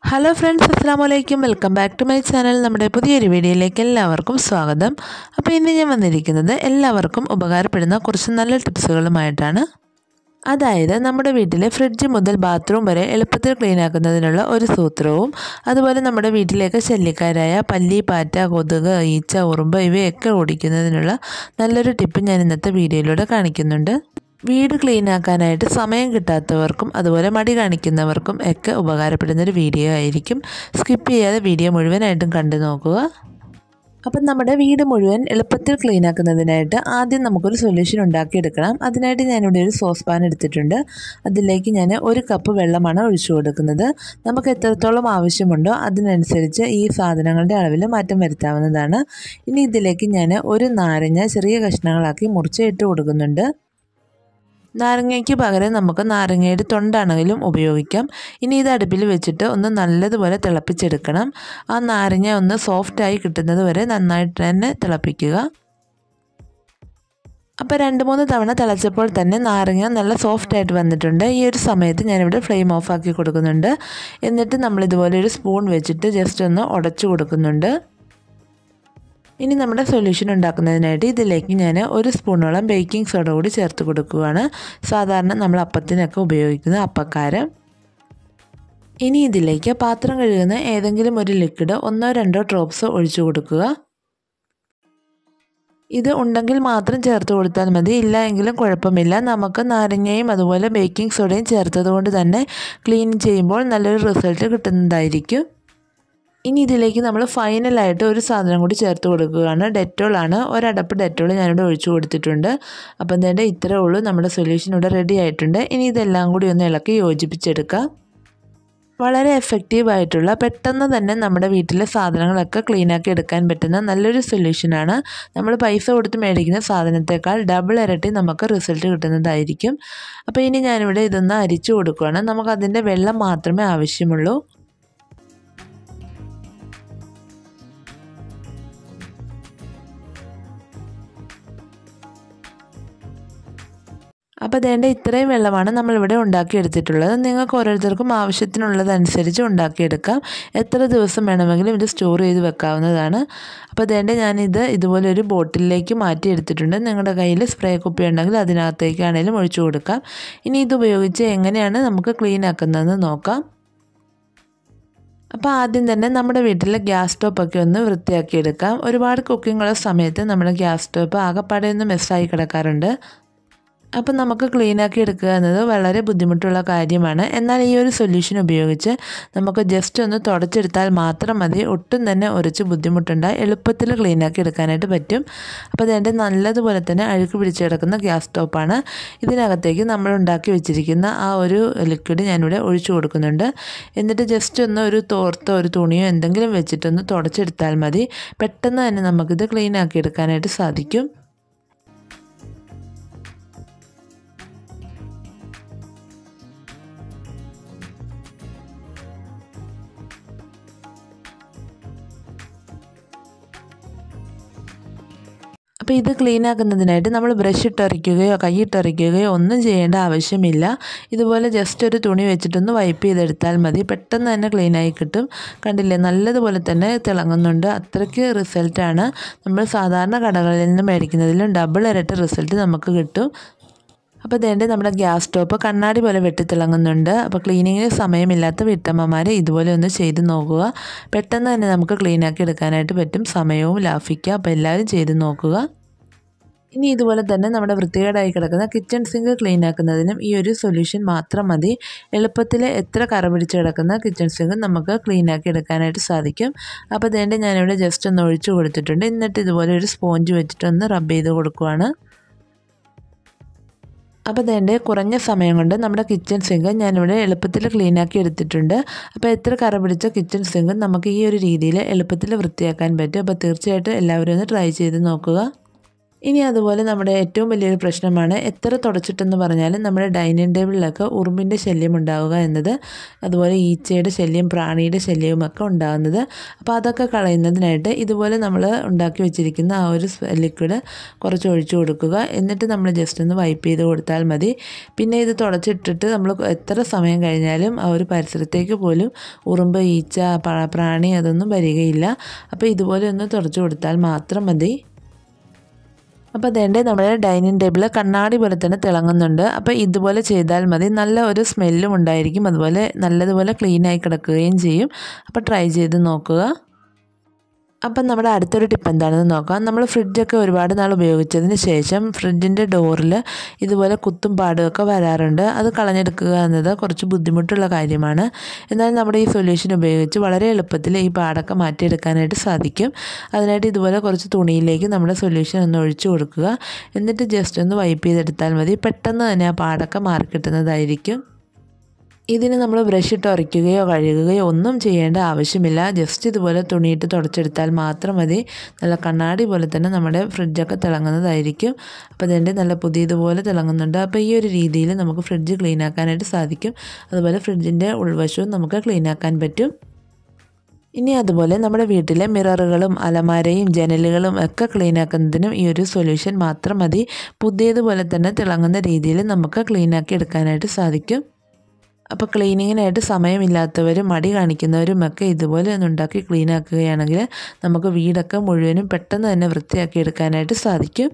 hello friends അസ്സാം വലൈക്കും welcome back to my channel നമ്മുടെ പുതിയൊരു വീഡിയോയിലേക്ക് എല്ലാവർക്കും സ്വാഗതം അപ്പോൾ ഇന്ന് ഞാൻ വന്നിരിക്കുന്നത് എല്ലാവർക്കും ഉപകാരപ്പെടുന്ന കുറച്ച് നല്ല ടിപ്സുകളുമായിട്ടാണ് അതായത് നമ്മുടെ വീട്ടിലെ ഫ്രിഡ്ജ് മുതൽ ബാത്റൂം വരെ എളുപ്പത്തിൽ ക്ലീൻ ആക്കുന്നതിനുള്ള ഒരു സൂത്രവും അതുപോലെ നമ്മുടെ വീട്ടിലേക്ക് ശല്യക്കാരായ പല്ലി പാറ്റ കൊതുക് ഈച്ച ഉറുമ്പ് ഇവയൊക്കെ ഓടിക്കുന്നതിനുള്ള നല്ലൊരു ടിപ്പ് ഞാൻ ഇന്നത്തെ വീഡിയോയിലൂടെ കാണിക്കുന്നുണ്ട് വീട് ക്ലീൻ ആക്കാനായിട്ട് സമയം കിട്ടാത്തവർക്കും അതുപോലെ മടി കാണിക്കുന്നവർക്കും ഒക്കെ ഉപകാരപ്പെടുന്നൊരു വീഡിയോ ആയിരിക്കും സ്കിപ്പ് ചെയ്യാതെ വീഡിയോ മുഴുവനായിട്ടും കണ്ടു നോക്കുക അപ്പം നമ്മുടെ വീട് മുഴുവൻ എളുപ്പത്തിൽ ക്ലീൻ ആക്കുന്നതിനായിട്ട് ആദ്യം നമുക്കൊരു സൊല്യൂഷൻ ഉണ്ടാക്കിയെടുക്കണം അതിനായിട്ട് ഞാനിവിടെ ഒരു സോസ് പാൻ എടുത്തിട്ടുണ്ട് അതിലേക്ക് ഞാൻ ഒരു കപ്പ് വെള്ളമാണ് ഒഴിച്ചു കൊടുക്കുന്നത് നമുക്ക് എത്രത്തോളം ആവശ്യമുണ്ടോ അതിനനുസരിച്ച് ഈ സാധനങ്ങളുടെ അളവിൽ മാറ്റം വരുത്താവുന്നതാണ് ഇനി ഇതിലേക്ക് ഞാൻ ഒരു നാരങ്ങ ചെറിയ കഷ്ണങ്ങളാക്കി മുറിച്ച് ഇട്ട് കൊടുക്കുന്നുണ്ട് നാരങ്ങയ്ക്ക് പകരം നമുക്ക് നാരങ്ങയുടെ തൊണ്ടാണെങ്കിലും ഉപയോഗിക്കാം ഇനി ഇത് അടുപ്പിൽ വെച്ചിട്ട് ഒന്ന് നല്ലതുപോലെ തിളപ്പിച്ചെടുക്കണം ആ നാരങ്ങ ഒന്ന് സോഫ്റ്റായി കിട്ടുന്നത് വരെ നന്നായിട്ട് തന്നെ തിളപ്പിക്കുക അപ്പോൾ രണ്ട് മൂന്ന് തവണ തിളച്ചപ്പോൾ തന്നെ നാരങ്ങ നല്ല സോഫ്റ്റായിട്ട് വന്നിട്ടുണ്ട് ഈ ഒരു സമയത്ത് ഞാനിവിടെ ഫ്ലെയിം ഓഫ് ആക്കി കൊടുക്കുന്നുണ്ട് എന്നിട്ട് നമ്മളിതുപോലെ ഒരു സ്പൂൺ വെച്ചിട്ട് ജസ്റ്റ് ഒന്ന് ഉടച്ചു കൊടുക്കുന്നുണ്ട് ഇനി നമ്മുടെ സൊല്യൂഷൻ ഉണ്ടാക്കുന്നതിനായിട്ട് ഇതിലേക്ക് ഞാൻ ഒരു സ്പൂണോളം ബേക്കിംഗ് സോഡ കൂടി ചേർത്ത് കൊടുക്കുകയാണ് സാധാരണ നമ്മൾ അപ്പത്തിനൊക്കെ ഉപയോഗിക്കുന്ന അപ്പക്കാരം ഇനി ഇതിലേക്ക് പാത്രം കഴുകുന്ന ഏതെങ്കിലും ഒരു ലിക്വിഡ് ഒന്നോ രണ്ടോ ഡ്രോപ്സ് ഒഴിച്ചു കൊടുക്കുക ഇത് ഉണ്ടെങ്കിൽ മാത്രം ചേർത്ത് കൊടുത്താൽ മതി ഇല്ല എങ്കിലും കുഴപ്പമില്ല നമുക്ക് നാരങ്ങയും അതുപോലെ ബേക്കിംഗ് സോഡയും ചേർത്തത് കൊണ്ട് തന്നെ ക്ലീൻ ചെയ്യുമ്പോൾ നല്ലൊരു റിസൾട്ട് കിട്ടുന്നതായിരിക്കും ഇനി ഇതിലേക്ക് നമ്മൾ ഫൈനലായിട്ട് ഒരു സാധനം കൂടി ചേർത്ത് കൊടുക്കുകയാണ് ഡെറ്റോളാണ് ഒരടപ്പ് ഡെറ്റോൾ ഞാനിവിടെ ഒഴിച്ചു കൊടുത്തിട്ടുണ്ട് അപ്പം തന്നെ ഇത്രേ ഉള്ളൂ നമ്മുടെ സൊല്യൂഷൻ ഇവിടെ റെഡി ആയിട്ടുണ്ട് ഇനി ഇതെല്ലാം കൂടി ഒന്ന് ഇളക്കി യോജിപ്പിച്ചെടുക്കാം വളരെ എഫക്റ്റീവ് ആയിട്ടുള്ള പെട്ടെന്ന് തന്നെ നമ്മുടെ വീട്ടിലെ സാധനങ്ങളൊക്കെ ക്ലീനാക്കി എടുക്കാൻ പറ്റുന്ന നല്ലൊരു സൊല്യൂഷനാണ് നമ്മൾ പൈസ കൊടുത്ത് മേടിക്കുന്ന സാധനത്തേക്കാൾ ഡബിൾ ഇരട്ടി നമുക്ക് റിസൾട്ട് കിട്ടുന്നതായിരിക്കും അപ്പോൾ ഇനി ഞാനിവിടെ ഇതൊന്ന് അരിച്ചു കൊടുക്കുകയാണ് നമുക്കതിൻ്റെ വെള്ളം മാത്രമേ ആവശ്യമുള്ളൂ അപ്പോൾ അതേണ്ട ഇത്രയും വെള്ളമാണ് നമ്മളിവിടെ ഉണ്ടാക്കിയെടുത്തിട്ടുള്ളത് നിങ്ങൾക്ക് ഓരോരുത്തർക്കും ആവശ്യത്തിനുള്ളതനുസരിച്ച് ഉണ്ടാക്കിയെടുക്കാം എത്ര ദിവസം വേണമെങ്കിലും ഇത് സ്റ്റോർ ചെയ്ത് വെക്കാവുന്നതാണ് അപ്പോൾ അതേണ്ട ഞാനിത് ഇതുപോലെ ഒരു ബോട്ടിലേക്ക് മാറ്റി എടുത്തിട്ടുണ്ട് നിങ്ങളുടെ കയ്യിൽ സ്പ്രേ കുപ്പി ഉണ്ടെങ്കിൽ അതിനകത്തേക്കാണെങ്കിലും ഒഴിച്ചു കൊടുക്കാം ഇനി ഇത് ഉപയോഗിച്ച് എങ്ങനെയാണ് നമുക്ക് ക്ലീൻ ആക്കുന്നതെന്ന് നോക്കാം അപ്പോൾ ആദ്യം തന്നെ നമ്മുടെ വീട്ടിലെ ഗ്യാസ് സ്റ്റോപ്പൊക്കെ ഒന്ന് വൃത്തിയാക്കിയെടുക്കാം ഒരുപാട് കുക്കിങ്ങുള്ള സമയത്ത് നമ്മുടെ ഗ്യാസ് സ്റ്റോപ്പ് ആകെപ്പാടെ ഒന്ന് മെസ്സായി കിടക്കാറുണ്ട് അപ്പം നമുക്ക് ക്ലീനാക്കി എടുക്കുക എന്നത് വളരെ ബുദ്ധിമുട്ടുള്ള കാര്യമാണ് എന്നാൽ ഈ ഒരു സൊല്യൂഷൻ ഉപയോഗിച്ച് നമുക്ക് ജസ്റ്റ് ഒന്ന് തുടച്ചെടുത്താൽ മാത്രം മതി ഒട്ടും തന്നെ ഉരച്ച് ബുദ്ധിമുട്ടുണ്ടായി എളുപ്പത്തിൽ ക്ലീനാക്കി എടുക്കാനായിട്ട് പറ്റും അപ്പോൾ അതിൻ്റെ നല്ലതുപോലെ തന്നെ അഴുക്ക് പിടിച്ച് കിടക്കുന്ന ഗ്യാസ് സ്റ്റോപ്പാണ് ഇതിനകത്തേക്ക് നമ്മൾ ഉണ്ടാക്കി വെച്ചിരിക്കുന്ന ആ ഒരു ലിക്വിഡ് ഞാനിവിടെ ഒഴിച്ചു കൊടുക്കുന്നുണ്ട് എന്നിട്ട് ജസ്റ്റ് ഒന്ന് ഒരു തോർത്തോ ഒരു തുണിയോ എന്തെങ്കിലും വെച്ചിട്ടൊന്ന് തുടച്ചെടുത്താൽ മതി പെട്ടെന്ന് തന്നെ നമുക്കിത് ക്ലീനാക്കി എടുക്കാനായിട്ട് സാധിക്കും അപ്പോൾ ഇത് ക്ലീൻ ആക്കുന്നതിനായിട്ട് നമ്മൾ ബ്രഷ് ഇട്ടറിക്കുകയോ കൈയിട്ടറിക്കുകയോ ഒന്നും ചെയ്യേണ്ട ആവശ്യമില്ല ഇതുപോലെ ജസ്റ്റ് ഒരു തുണി വെച്ചിട്ടൊന്ന് വൈപ്പ് ചെയ്തെടുത്താൽ മതി പെട്ടെന്ന് തന്നെ ക്ലീനായി കിട്ടും കണ്ടില്ലേ നല്ലതുപോലെ തന്നെ തിളങ്ങുന്നുണ്ട് അത്രയ്ക്ക് റിസൾട്ടാണ് നമ്മൾ സാധാരണ കടകളിൽ നിന്ന് മേടിക്കുന്നതിലും ഡബിൾ ഇരട്ടി റിസൾട്ട് നമുക്ക് കിട്ടും അപ്പോൾ ഇതേണ്ട നമ്മുടെ ഗ്യാസ് സ്റ്റോപ്പ് കണ്ണാടി പോലെ വെട്ടിത്തിളങ്ങുന്നുണ്ട് അപ്പോൾ ക്ലീനിങ്ങിന് സമയമില്ലാത്ത വീട്ടമ്മമാർ ഇതുപോലെ ഒന്ന് ചെയ്ത് നോക്കുക പെട്ടെന്ന് തന്നെ നമുക്ക് ക്ലീനാക്കി എടുക്കാനായിട്ട് പറ്റും സമയവും ലാഭിക്കുക അപ്പോൾ എല്ലാവരും ചെയ്ത് നോക്കുക ഇനി ഇതുപോലെ തന്നെ നമ്മുടെ വൃത്തികേടായി കിടക്കുന്ന കിച്ചൺ സിങ്ക് ക്ലീൻ ആക്കുന്നതിനും ഈ ഒരു സൊല്യൂഷൻ മാത്രം മതി എളുപ്പത്തിൽ എത്ര കറ പിടിച്ച് കിടക്കുന്ന കിച്ചൺ സിങ്ക് നമുക്ക് ക്ലീൻ ആക്കി എടുക്കാനായിട്ട് സാധിക്കും അപ്പോൾ ഇതേണ്ട ഞാനിവിടെ ജസ്റ്റ് ഒന്ന് ഒഴിച്ചു കൊടുത്തിട്ടുണ്ട് എന്നിട്ട് ഇതുപോലെ ഒരു സ്പോഞ്ച് വെച്ചിട്ടൊന്ന് റബ്ബ് ചെയ്ത് കൊടുക്കുവാണ് അപ്പോൾ അതേണ്ട കുറഞ്ഞ സമയം കൊണ്ട് നമ്മുടെ കിച്ചൺ സിങ്ക് ഞാനിവിടെ എളുപ്പത്തിൽ ക്ലീനാക്കി എടുത്തിട്ടുണ്ട് അപ്പോൾ എത്ര കറ പിടിച്ച കിച്ചൺ സിങ്ക് നമുക്ക് ഈ ഒരു രീതിയിൽ എളുപ്പത്തിൽ വൃത്തിയാക്കാൻ പറ്റും അപ്പോൾ തീർച്ചയായിട്ടും എല്ലാവരും ഒന്ന് ട്രൈ ചെയ്ത് നോക്കുക ഇനി അതുപോലെ നമ്മുടെ ഏറ്റവും വലിയൊരു പ്രശ്നമാണ് എത്ര തുടച്ചിട്ടെന്ന് പറഞ്ഞാലും നമ്മുടെ ഡൈനിങ് ടേബിളിലൊക്കെ ഉറുമ്പിൻ്റെ ശല്യം ഉണ്ടാവുക എന്നത് അതുപോലെ ഈച്ചയുടെ ശല്യം പ്രാണിയുടെ ശല്യവും ഒക്കെ ഉണ്ടാകുന്നത് അപ്പോൾ അതൊക്കെ കളയുന്നതിനായിട്ട് ഇതുപോലെ നമ്മൾ ഉണ്ടാക്കി വെച്ചിരിക്കുന്ന ആ ഒരു ലിക്വിഡ് കുറച്ച് ഒഴിച്ചു കൊടുക്കുക എന്നിട്ട് നമ്മൾ ജസ്റ്റ് ഒന്ന് വൈപ്പ് ചെയ്ത് കൊടുത്താൽ മതി പിന്നെ ഇത് തുടച്ചിട്ടിട്ട് നമ്മൾ എത്ര സമയം കഴിഞ്ഞാലും ആ ഒരു പരിസരത്തേക്ക് പോലും ഉറുമ്പ് ഈച്ച പ- പ്രാണി അതൊന്നും വരികയില്ല അപ്പോൾ ഇതുപോലെ ഒന്ന് തുടച്ചു കൊടുത്താൽ മാത്രം മതി അപ്പോൾ അതേണ്ട നമ്മുടെ ഡൈനിങ് ടേബിൾ കണ്ണാടി പോലെ തന്നെ തിളങ്ങുന്നുണ്ട് അപ്പോൾ ഇതുപോലെ ചെയ്താൽ മതി നല്ല ഒരു സ്മെല്ലും ഉണ്ടായിരിക്കും അതുപോലെ നല്ലതുപോലെ ക്ലീനായി കിടക്കുകയും ചെയ്യും അപ്പോൾ ട്രൈ ചെയ്ത് നോക്കുക അപ്പം നമ്മുടെ അടുത്തൊരു ടിപ്പ് എന്താണെന്ന് നോക്കാം നമ്മൾ ഫ്രിഡ്ജൊക്കെ ഒരുപാട് നാൾ ഉപയോഗിച്ചതിന് ശേഷം ഫ്രിഡ്ജിൻ്റെ ഡോറിൽ ഇതുപോലെ കുത്തും പാടുമൊക്കെ വരാറുണ്ട് അത് കളഞ്ഞെടുക്കുക എന്നത് കുറച്ച് ബുദ്ധിമുട്ടുള്ള കാര്യമാണ് എന്നാൽ നമ്മുടെ ഈ സൊല്യൂഷൻ ഉപയോഗിച്ച് വളരെ എളുപ്പത്തിൽ ഈ പാടൊക്കെ മാറ്റിയെടുക്കാനായിട്ട് സാധിക്കും അതിനായിട്ട് ഇതുപോലെ കുറച്ച് തുണിയിലേക്ക് നമ്മുടെ സൊല്യൂഷൻ ഒന്ന് ഒഴിച്ചു കൊടുക്കുക എന്നിട്ട് ജസ്റ്റ് ഒന്ന് വൈപ്പ് ചെയ്തെടുത്താൽ മതി പെട്ടെന്ന് തന്നെ ആ പാടൊക്കെ മാറിക്കിട്ടുന്നതായിരിക്കും ഇതിന് നമ്മൾ ബ്രഷ് ഇട്ട് ഉരയ്ക്കുകയോ കഴുകുകയോ ഒന്നും ചെയ്യേണ്ട ആവശ്യമില്ല ജസ്റ്റ് ഇതുപോലെ തുണിയിട്ട് തുടച്ചെടുത്താൽ മാത്രം മതി നല്ല കണ്ണാടി പോലെ തന്നെ നമ്മുടെ ഫ്രിഡ്ജൊക്കെ തിളങ്ങുന്നതായിരിക്കും അപ്പോൾ ഇതിൻ്റെ നല്ല പുതിയതുപോലെ തിളങ്ങുന്നുണ്ട് അപ്പോൾ ഈ ഒരു രീതിയിൽ നമുക്ക് ഫ്രിഡ്ജ് ക്ലീൻ ആക്കാനായിട്ട് സാധിക്കും അതുപോലെ ഫ്രിഡ്ജിൻ്റെ ഉൾവശവും നമുക്ക് ക്ലീൻ ആക്കാൻ പറ്റും ഇനി അതുപോലെ നമ്മുടെ വീട്ടിലെ മിററുകളും അലമാരയും ജനലുകളും ഒക്കെ ക്ലീൻ ആക്കുന്നതിനും ഈ ഒരു സൊല്യൂഷൻ മാത്രം മതി പുതിയതുപോലെ തന്നെ തിളങ്ങുന്ന രീതിയിൽ നമുക്ക് ക്ലീൻ ആക്കി എടുക്കാനായിട്ട് സാധിക്കും അപ്പോൾ ക്ലീനിങ്ങിനായിട്ട് സമയമില്ലാത്തവരും മടി കാണിക്കുന്നവരും ഒക്കെ ഇതുപോലെ ഒന്ന് ഉണ്ടാക്കി ക്ലീൻ ആക്കുകയാണെങ്കിൽ നമുക്ക് വീടൊക്കെ മുഴുവനും പെട്ടെന്ന് തന്നെ വൃത്തിയാക്കി എടുക്കാനായിട്ട് സാധിക്കും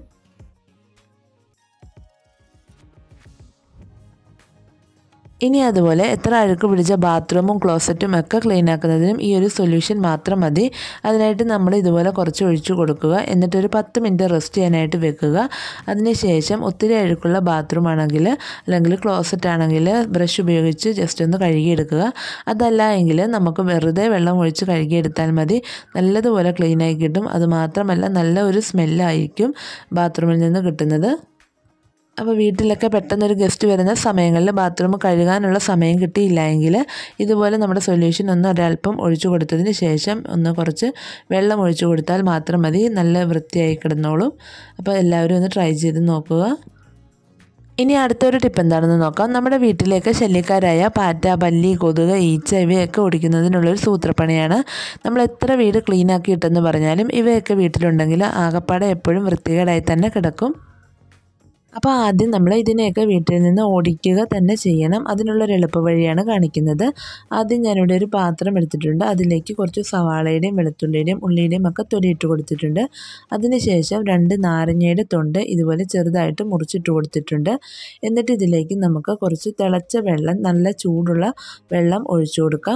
ഇനി അതുപോലെ എത്ര അഴുക്ക് പിടിച്ച ബാത്റൂമും ക്ലോസറ്റും ഒക്കെ ക്ലീൻ ആക്കുന്നതിനും ഈ ഒരു സൊല്യൂഷൻ മാത്രം മതി അതിനായിട്ട് നമ്മൾ ഇതുപോലെ കുറച്ച് ഒഴിച്ചു കൊടുക്കുക എന്നിട്ടൊരു പത്ത് മിനിറ്റ് റെസ്റ്റ് ചെയ്യാനായിട്ട് വെക്കുക അതിനുശേഷം ഒത്തിരി അഴുക്കുള്ള ബാത്റൂം ആണെങ്കിൽ അല്ലെങ്കിൽ ക്ലോസറ്റ് ആണെങ്കിൽ ബ്രഷ് ഉപയോഗിച്ച് ജസ്റ്റ് ഒന്ന് കഴുകിയെടുക്കുക അതല്ല എങ്കിൽ നമുക്ക് വെറുതെ വെള്ളം ഒഴിച്ച് കഴുകിയെടുത്താൽ മതി നല്ലതുപോലെ ക്ലീനായി കിട്ടും അതുമാത്രമല്ല നല്ല ഒരു സ്മെല്ലായിരിക്കും ബാത്റൂമിൽ നിന്ന് കിട്ടുന്നത് അപ്പോൾ വീട്ടിലൊക്കെ പെട്ടെന്നൊരു ഗസ്റ്റ് വരുന്ന സമയങ്ങളിൽ ബാത്റൂം കഴുകാനുള്ള സമയം കിട്ടിയില്ല എങ്കിൽ ഇതുപോലെ നമ്മുടെ സൊല്യൂഷൻ ഒന്ന് ഒരല്പം ഒഴിച്ചു കൊടുത്തതിന് ശേഷം ഒന്ന് കുറച്ച് വെള്ളം ഒഴിച്ചു കൊടുത്താൽ മാത്രം മതി നല്ല വൃത്തിയായി കിടന്നോളും അപ്പോൾ എല്ലാവരും ഒന്ന് ട്രൈ ചെയ്ത് നോക്കുക ഇനി അടുത്തൊരു ടിപ്പ് എന്താണെന്ന് നോക്കാം നമ്മുടെ വീട്ടിലേക്ക് ശല്യക്കാരായ പാറ്റ പല്ലി കൊതുക് ഈച്ച ഇവയൊക്കെ ഓടിക്കുന്നതിനുള്ളൊരു സൂത്രപ്പണിയാണ് നമ്മൾ എത്ര വീട് ക്ലീൻ ആക്കിയിട്ടെന്ന് പറഞ്ഞാലും ഇവയൊക്കെ വീട്ടിലുണ്ടെങ്കിൽ ആകപ്പാടെ എപ്പോഴും വൃത്തികേടായി തന്നെ കിടക്കും അപ്പോൾ ആദ്യം നമ്മൾ ഇതിനെയൊക്കെ വീട്ടിൽ നിന്ന് ഓടിക്കുക തന്നെ ചെയ്യണം അതിനുള്ളൊരു എളുപ്പ വഴിയാണ് കാണിക്കുന്നത് ആദ്യം ഞാനിവിടെ ഒരു പാത്രം എടുത്തിട്ടുണ്ട് അതിലേക്ക് കുറച്ച് സവാളയുടെയും വെളുത്തുള്ളിയുടെയും ഉള്ളിയുടെയും ഒക്കെ തൊലിയിട്ട് കൊടുത്തിട്ടുണ്ട് അതിനുശേഷം രണ്ട് നാരങ്ങയുടെ തൊണ്ട് ഇതുപോലെ ചെറുതായിട്ട് മുറിച്ചിട്ട് കൊടുത്തിട്ടുണ്ട് എന്നിട്ട് ഇതിലേക്ക് നമുക്ക് കുറച്ച് തിളച്ച വെള്ളം നല്ല ചൂടുള്ള വെള്ളം ഒഴിച്ചു കൊടുക്കാം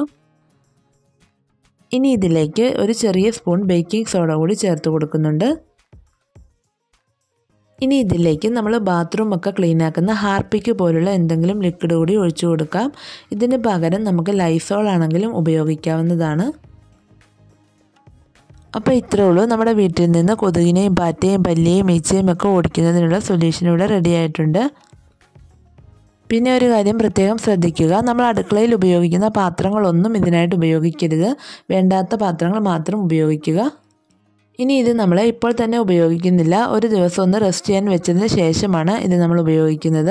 ഇനി ഇതിലേക്ക് ഒരു ചെറിയ സ്പൂൺ ബേക്കിംഗ് സോഡ കൂടി ചേർത്ത് കൊടുക്കുന്നുണ്ട് ഇനി ഇതിലേക്ക് നമ്മൾ ബാത്റൂം ഒക്കെ ക്ലീൻ ആക്കുന്ന ഹാർപ്പിക്ക് പോലുള്ള എന്തെങ്കിലും ലിക്വിഡ് കൂടി ഒഴിച്ചു കൊടുക്കാം ഇതിന് പകരം നമുക്ക് ലൈസോൾ ആണെങ്കിലും ഉപയോഗിക്കാവുന്നതാണ് അപ്പോൾ ഇത്രേ ഉള്ളൂ നമ്മുടെ വീട്ടിൽ നിന്ന് കൊതുകിനെയും പാറ്റയും പല്ലിയെയും ഈച്ചയും ഒക്കെ ഓടിക്കുന്നതിനുള്ള സൊല്യൂഷൻ ഇവിടെ റെഡി ആയിട്ടുണ്ട് പിന്നെ ഒരു കാര്യം പ്രത്യേകം ശ്രദ്ധിക്കുക നമ്മൾ അടുക്കളയിൽ ഉപയോഗിക്കുന്ന പാത്രങ്ങളൊന്നും ഇതിനായിട്ട് ഉപയോഗിക്കരുത് വേണ്ടാത്ത പാത്രങ്ങൾ മാത്രം ഉപയോഗിക്കുക ഇനി ഇത് നമ്മൾ ഇപ്പോൾ തന്നെ ഉപയോഗിക്കുന്നില്ല ഒരു ദിവസം ഒന്ന് റെസ്റ്റ് ചെയ്യാൻ വെച്ചതിന് ശേഷമാണ് ഇത് നമ്മൾ ഉപയോഗിക്കുന്നത്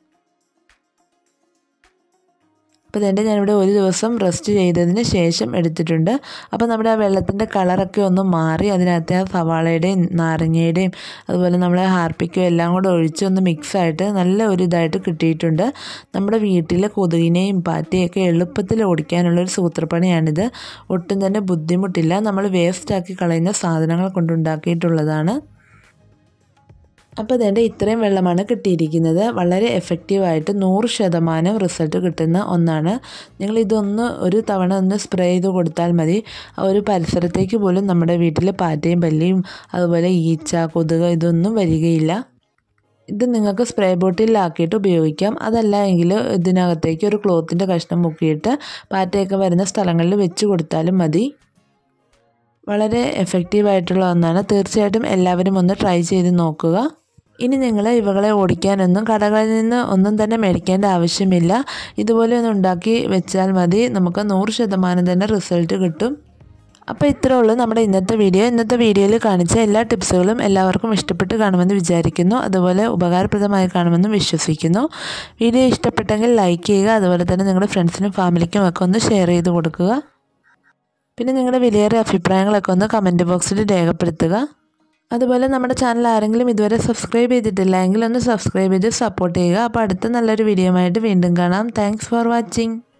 അപ്പോൾ ഇതിൻ്റെ ഞാനിവിടെ ഒരു ദിവസം റെസ്റ്റ് ചെയ്തതിന് ശേഷം എടുത്തിട്ടുണ്ട് അപ്പോൾ നമ്മുടെ ആ വെള്ളത്തിൻ്റെ കളറൊക്കെ ഒന്ന് മാറി അതിനകത്തെ ആ സവാളയുടെയും നാരങ്ങയുടെയും അതുപോലെ നമ്മളെ ഹാർപ്പിക്കും എല്ലാം കൂടെ ഒഴിച്ച് ഒന്ന് മിക്സായിട്ട് നല്ല ഒരു ഇതായിട്ട് കിട്ടിയിട്ടുണ്ട് നമ്മുടെ വീട്ടിലെ കൊതുകിനെയും പാറ്റയൊക്കെ എളുപ്പത്തിൽ ഓടിക്കാനുള്ളൊരു സൂത്രപ്പണിയാണിത് ഒട്ടും തന്നെ ബുദ്ധിമുട്ടില്ല നമ്മൾ വേസ്റ്റാക്കി കളയുന്ന സാധനങ്ങൾ കൊണ്ടുണ്ടാക്കിയിട്ടുള്ളതാണ് അപ്പോൾ ഇതേണ്ട ഇത്രയും വെള്ളമാണ് കിട്ടിയിരിക്കുന്നത് വളരെ എഫക്റ്റീവായിട്ട് നൂറ് ശതമാനം റിസൾട്ട് കിട്ടുന്ന ഒന്നാണ് നിങ്ങൾ ഇതൊന്ന് ഒരു തവണ ഒന്ന് സ്പ്രേ ചെയ്ത് കൊടുത്താൽ മതി ആ ഒരു പരിസരത്തേക്ക് പോലും നമ്മുടെ വീട്ടിൽ പാറ്റയും പല്ലിയും അതുപോലെ ഈച്ച കൊതുക് ഇതൊന്നും വരികയില്ല ഇത് നിങ്ങൾക്ക് സ്പ്രേ ബോട്ടിലാക്കിയിട്ട് ഉപയോഗിക്കാം അതല്ല എങ്കിൽ ഇതിനകത്തേക്ക് ഒരു ക്ലോത്തിൻ്റെ കഷ്ണം മുക്കിയിട്ട് പാറ്റയൊക്കെ വരുന്ന സ്ഥലങ്ങളിൽ വെച്ച് കൊടുത്താലും മതി വളരെ എഫക്റ്റീവായിട്ടുള്ള ഒന്നാണ് തീർച്ചയായിട്ടും എല്ലാവരും ഒന്ന് ട്രൈ ചെയ്ത് നോക്കുക ഇനി നിങ്ങൾ ഇവകളെ ഓടിക്കാനൊന്നും കടകളിൽ നിന്ന് ഒന്നും തന്നെ മേടിക്കേണ്ട ആവശ്യമില്ല ഇതുപോലെ ഒന്ന് ഉണ്ടാക്കി വെച്ചാൽ മതി നമുക്ക് നൂറ് ശതമാനം തന്നെ റിസൾട്ട് കിട്ടും അപ്പോൾ ഇത്രേ ഉള്ളൂ നമ്മുടെ ഇന്നത്തെ വീഡിയോ ഇന്നത്തെ വീഡിയോയിൽ കാണിച്ച എല്ലാ ടിപ്സുകളും എല്ലാവർക്കും ഇഷ്ടപ്പെട്ട് കാണുമെന്ന് വിചാരിക്കുന്നു അതുപോലെ ഉപകാരപ്രദമായി കാണുമെന്ന് വിശ്വസിക്കുന്നു വീഡിയോ ഇഷ്ടപ്പെട്ടെങ്കിൽ ലൈക്ക് ചെയ്യുക അതുപോലെ തന്നെ നിങ്ങളുടെ ഫ്രണ്ട്സിനും ഫാമിലിക്കും ഒക്കെ ഒന്ന് ഷെയർ ചെയ്ത് കൊടുക്കുക പിന്നെ നിങ്ങളുടെ വിലയേറിയ അഭിപ്രായങ്ങളൊക്കെ ഒന്ന് കമൻറ്റ് ബോക്സിൽ രേഖപ്പെടുത്തുക അതുപോലെ നമ്മുടെ ചാനൽ ആരെങ്കിലും ഇതുവരെ സബ്സ്ക്രൈബ് ചെയ്തിട്ടില്ല എങ്കിൽ ഒന്ന് സബ്സ്ക്രൈബ് ചെയ്ത് സപ്പോർട്ട് ചെയ്യുക അപ്പോൾ അടുത്ത നല്ലൊരു വീഡിയോ ആയിട്ട് വീണ്ടും കാണാം താങ്ക്സ് ഫോർ വാച്ചിങ്